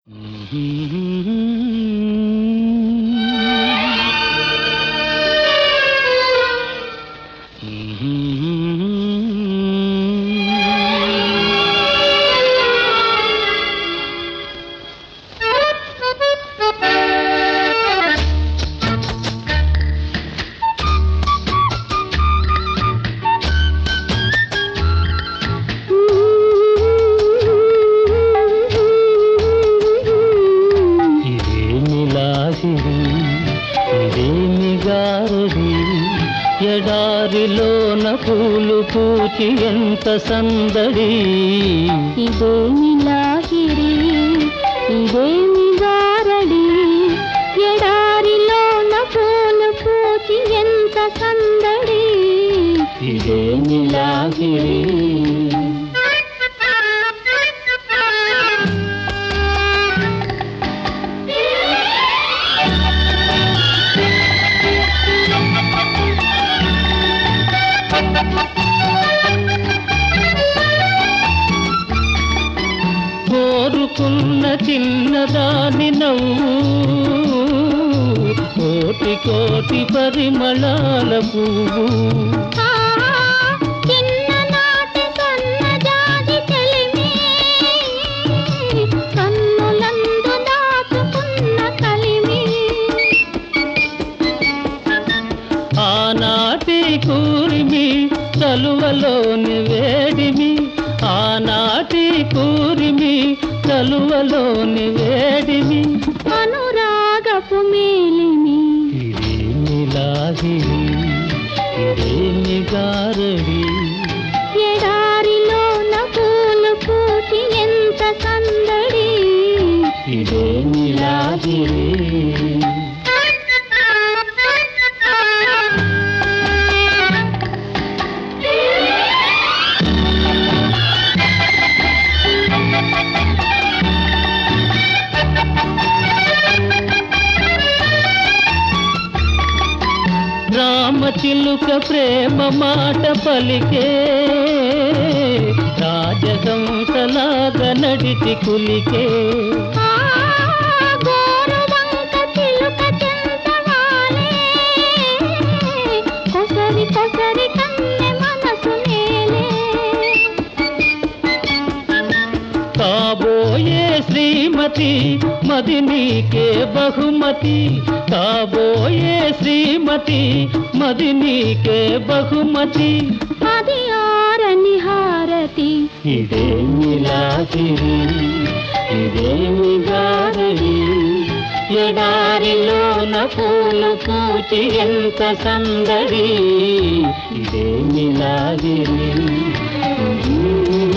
ఇదేమి లాహిరి ఇదేమి గారడి ఎడారిలోన పూలు పూచి ఎంత సందడి ఇదేమి లాహిరి ఇదేమి గారడి ఎడారిలోన పూలు పూచి ఎంత సందడి ఇదేమి లాహిరి కోరుకున్న చిన్నదాని నవ్వు కోటి కోటి పరిమళాల పువ్వు ఆ, చిన్ననాటి సన్నజాజి చెలిమి, కన్నులందు దాచుకున్న కలిమి ఆనాటి కూరిమి చలువలోని వేడిమి ఆనాటి కూరిమి చలువలోని వేడిమి అనురాగపు మేలిమి ఇదేమి లాహిరి ఇదేమి గారడి ఎడారిలోన పూలు పూచి ఎంత సందడి ఇదేమి లాహిరి రామచిలుక ప్రేమ మాట పలికే రాజహంసలాగా నడిచి కులికే ఆ, గోరువంక చిలుక చెంతవాలే, కొసరి కొసరి కన్నె మనసు నేలే కాబోయే శ్రీమతి మది నీకే బహుమతి కాబోయే శ్రీమతి మది నీకే బహుమతి అది ఆరని హారతి ఇదేమి లాగిరి ఇదేమి గారడి ఎడారిలోన పూలు పూచి ఎంత సందడి ఇదేమి లాగిరి